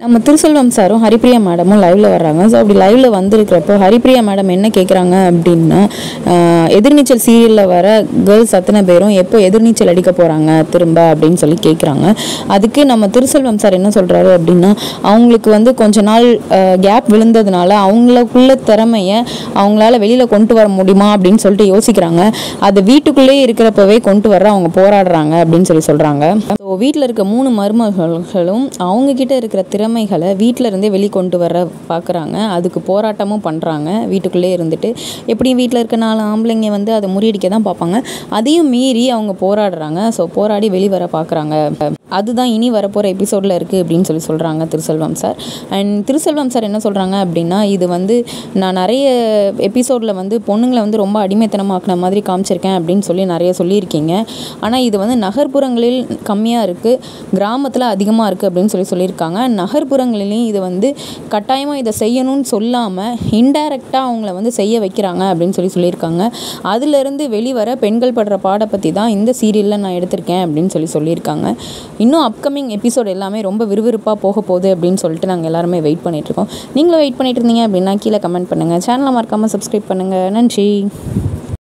நம்ம திருசெல்வம் சாரும் ஹரிப்ரியா மேடமும் லைவ்ல வர்றாங்க ஸோ அப்படி லைவ்ல வந்திருக்கிறப்போ ஹரிப்ரியா மேடம் என்ன கேட்குறாங்க அப்படின்னா ஆஹ், எதிர்நீச்சல் சீரியலில் வர கேர்ள்ஸ் அத்தனை பேரும் எப்போ எதிர்நீச்சல் அடிக்க போகிறாங்க திரும்ப அப்படின்னு சொல்லி கேட்குறாங்க அதுக்கு நம்ம திருசெல்வம் சார் என்ன சொல்கிறாரு அப்படின்னா அவங்களுக்கு வந்து கொஞ்ச நாள் கேப் விழுந்ததுனால அவங்களுக்குள்ள திறமையை அவங்களால வெளியில் கொண்டு வர முடியுமா அப்படின்னு சொல்லிட்டு யோசிக்கிறாங்க அது வீட்டுக்குள்ளேயே இருக்கிறப்பவே கொண்டு வர அவங்க போராடுறாங்க அப்படின்னு சொல்லி சொல்கிறாங்க ஸோ வீட்டில் இருக்க மூணு மருமகளும் அவங்க கிட்ட இருக்கிற திறமைகளை வீட்டில் இருந்தே வெளிக்கொண்டு வர பார்க்குறாங்க அதுக்கு போராட்டமும் பண்ணுறாங்க வீட்டுக்குள்ளே இருந்துட்டு எப்படியும் வீட்டில் இருக்க நாலு ஆம்பளைங்க வந்து அதை முறியடிக்க தான் பார்ப்பாங்க அதையும் மீறி அவங்க போராடுறாங்க ஸோ போராடி வெளிவர பார்க்குறாங்க அதுதான் இனி வரப்போகிற எபிசோடில் இருக்குது அப்படின்னு சொல்லி சொல்கிறாங்க Thiruselvam sir and Thiruselvam sir என்ன சொல்கிறாங்க அப்படின்னா இது வந்து நான் நிறைய எபிசோடில் வந்து பொண்ணுங்களை வந்து ரொம்ப அடிமைத்தனமாக்குன மாதிரி காமிச்சிருக்கேன் அப்படின்னு சொல்லி நிறைய சொல்லியிருக்கீங்க ஆனால் இது வந்து நகர்ப்புறங்களில் கம்மியாக இருக்குது கிராமத்தில் அதிகமாக இருக்குது அப்படின்னு சொல்லி சொல்லியிருக்காங்க நகர்ப்புறங்களிலையும் இது வந்து கட்டாயமாக இதை செய்யணும்னு சொல்லாமல் இன்டைரக்டாக அவங்கள வந்து செய்ய வைக்கிறாங்க அப்படின்னு சொல்லி சொல்லியிருக்காங்க அதிலிருந்து வெளிவர பெண்கள் படுற பாடை பற்றி தான் இந்த சீரியலில் நான் எடுத்திருக்கேன் அப்படின்னு சொல்லி சொல்லியிருக்காங்க இன்னும் அப்கமிங் எபிசோட் எல்லாமே ரொம்ப விறுவிறுப்பாக போக போகுது அப்படின்னு சொல்லிட்டு நாங்கள் எல்லாருமே வெயிட் பண்ணிகிட்ருக்கோம் நீங்களும் வெயிட் பண்ணிட்டு இருந்தீங்க அப்படின்னா கீழே கமெண்ட் பண்ணுங்கள் சேனலை மறக்காமல் சப்ஸ்கிரைப் பண்ணுங்கள் நன்றி